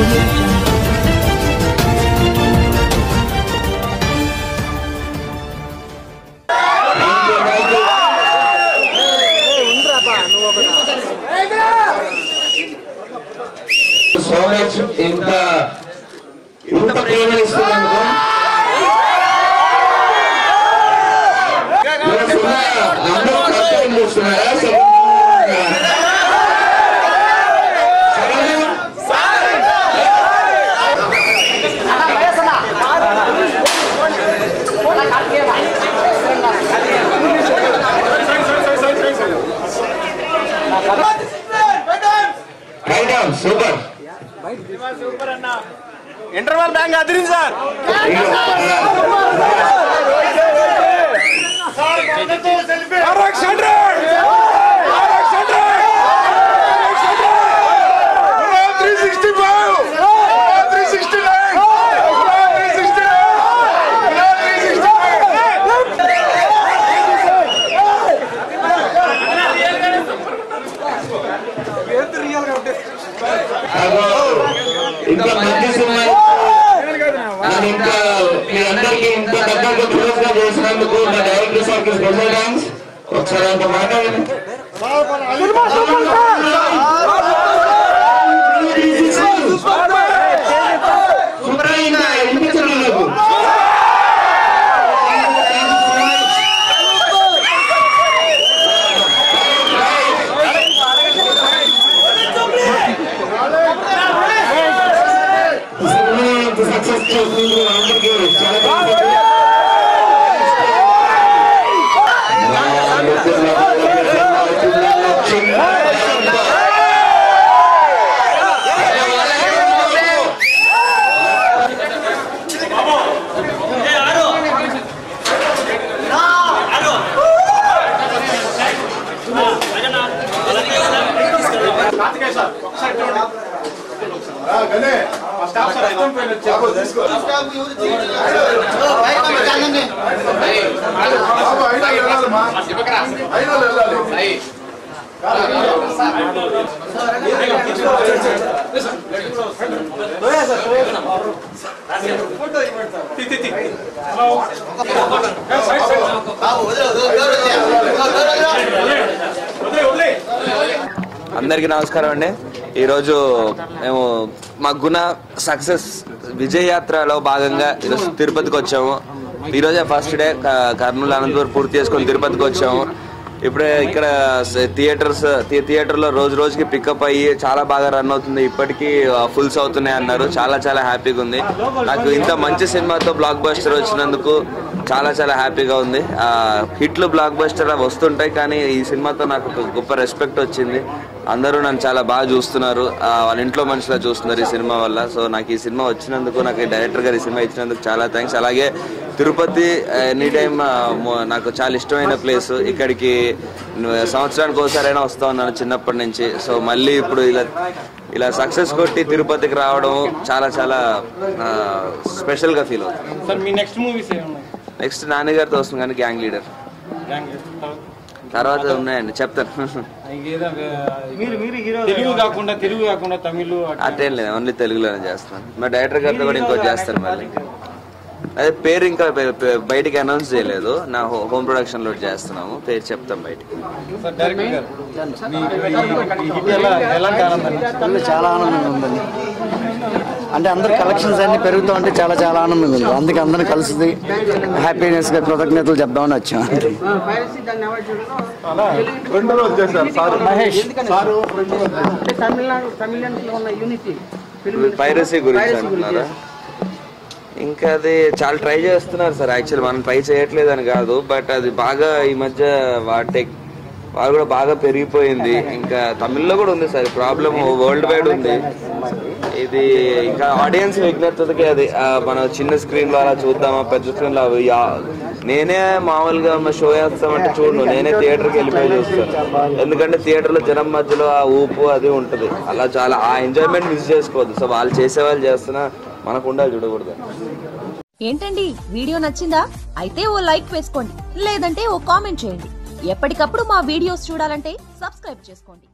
audio jungle. So much ఇంత ఇంత ప్రేమ ఇస్తున్నందుకు మన సినిమా అందరూ సబ్స్క్రైబ్ చేస్తున్నారా సూపర్ ఇంటర్వల్ బ్యాంక్ అదిరింది సార్ ఇంకా మంచి సినిమా అది ఇంకా మీ అందరికీ ఇంత దగ్గరగా క్లోజ్ గా చేసినందుకు మా డైరెక్టర్ సార్ కి స్పెషల్ థ్యాంక్స్ ఒకసారి అంత మాట్లాడండి సూపర్ అయిందా వినిపించడం నాకు సినిమా ఇంత సక్సెస్ చేసినందుకు అందరికీ చాలా థాంక్స్. నా అందరికీ నమస్కారం అండి ఈరోజు మేము మా గుణ సక్సెస్ విజయ యాత్రలో భాగంగా ఈరోజు తిరుపతికి వచ్చాము ఈరోజే ఫస్ట్ డే క- కర్నూలు అనంతపురం పూర్తి చేసుకొని తిరుపతికి వచ్చాము ఇప్పుడే ఇక్కడ స- థియేటర్స్ థి- థియేటర్లో రోజు రోజుకి పికప్ అయ్యి చాలా బాగా రన్ అవుతుంది ఇప్పటికీ ఫుల్స్ అవుతున్నాయి అన్నారు చాలా చాలా హ్యాపీగా ఉంది నాకు ఇంత మంచి సినిమాతో బ్లాక్ బస్టర్ వచ్చినందుకు చాలా చాలా హ్యాపీగా ఉంది ఆ, హిట్లు బ్లాక్ బస్టర్ అవి వస్తుంటాయి కానీ ఈ సినిమాతో నాకు ఒక గొప్ప రెస్పెక్ట్ వచ్చింది అందరూ నన్ను చాలా బాగా చూస్తున్నారు ఆ, వాళ్ళ ఇంట్లో మనుషులా చూస్తున్నారు ఈ సినిమా వల్ల సో నాకు ఈ సినిమా వచ్చినందుకు నాకు ఈ డైరెక్టర్ గారు ఈ సినిమా ఇచ్చినందుకు చాలా థ్యాంక్స్ అలాగే తిరుపతి ఎనీ టైం నాకు చాలా ఇష్టమైన ప్లేస్ ఇక్కడికి సంవత్సరానికి ఒకసారైనా వస్తా ఉన్నాను చిన్నప్పటి నుంచి సో మళ్ళీ ఇప్పుడు ఇలా ఇలా సక్సెస్ కొట్టి తిరుపతికి రావడం చాలా చాలా స్పెషల్గా ఫీల్ అవుతుంది సార్ మీ నెక్స్ట్ మూవీస్ ఏమున్నాయి నెక్స్ట్ నాన్నగారితో వస్తుంది కానీ గ్యాంగ్ లీడర్ తర్వాత ఉన్నాయండి చెప్తాను ఇంకేదో మీరు మీరు హీరో తెలుగు కాకుండా తెలుగు కాకుండా తమిళ్ అటేం లేదు ఓన్లీ తెలుగులోనే చేస్తాను మా డైరెక్టర్ గారితో కూడా ఇంకోటి చేస్తాను మళ్ళీ అదే పేరు ఇంకా బయ- బయ- బయటికి అనౌన్స్ చేయలేదు నా హో- హోమ్ ప్రొడక్షన్ లో చేస్తున్నాము పేరు చెప్తాం బయటికి సార్ డైరెక్టర్ గారు మీ- ఈ హిట్ ఎలా ఎలాంటి ఆనందం చాలా చాలా ఆనందంగా ఉందండి అంటే అందరు కలెక్షన్స్ అన్ని పెరుగుతూ ఉంటే చాలా చాలా ఆనందంగా ఉంది అందుకే అందరం కలిసి హ్యాపీనెస్ గా కృతజ్ఞతలు చెప్దామని వచ్చాం రెండు రోజులు చేశారు సార్ మహేష్ అంటే తమిళనాడు తమిళన్స్ లో ఉన్న యూనిటీ పైరసీ గురించి అంటున్నారా ఇంకా అది చాలా ట్రై చేస్తున్నారు సార్ యాక్చువల్ మనం ట్రై చేయట్లేదు అని కాదు బట్ అది బాగా ఈ మధ్య వాటే వాళ్ళు కూడా బాగా పెరిగిపోయింది ఇంకా తమిళ్లో కూడా ఉంది సార్ ప్రాబ్లమ్ వరల్డ్ వైడ్ ఉంది ఇది ఇంకా ఆడియన్స్ విజ్ఞతకి అది ఆ, మనం చిన్న స్క్రీన్ లో అలా చూద్దామా పెద్ద స్క్రీన్ లో అవి యా- నేనే మామూలుగా మా షో వేస్తామంటే చూడను నేనే థియేటర్కి వెళ్ళిపోయి చూస్తాను ఎందుకంటే థియేటర్ లో జనం మధ్యలో ఆ ఊపు అది ఉంటది అలా చాలా ఆ ఎంజాయ్మెంట్ మిస్ చేసుకోవద్దు సో వాళ్ళు చేసే వాళ్ళు చేస్తున్నా మనకు ఉండాలి చూడకూడదు ఏంటండి వీడియో నచ్చిందా అయితే ఓ లైక్ వేసుకోండి లేదంటే ఓ కామెంట్ చేయండి ఎప్పటికప్పుడు మా వీడియోస్ చూడాలంటే సబ్స్క్రైబ్ చేసుకోండి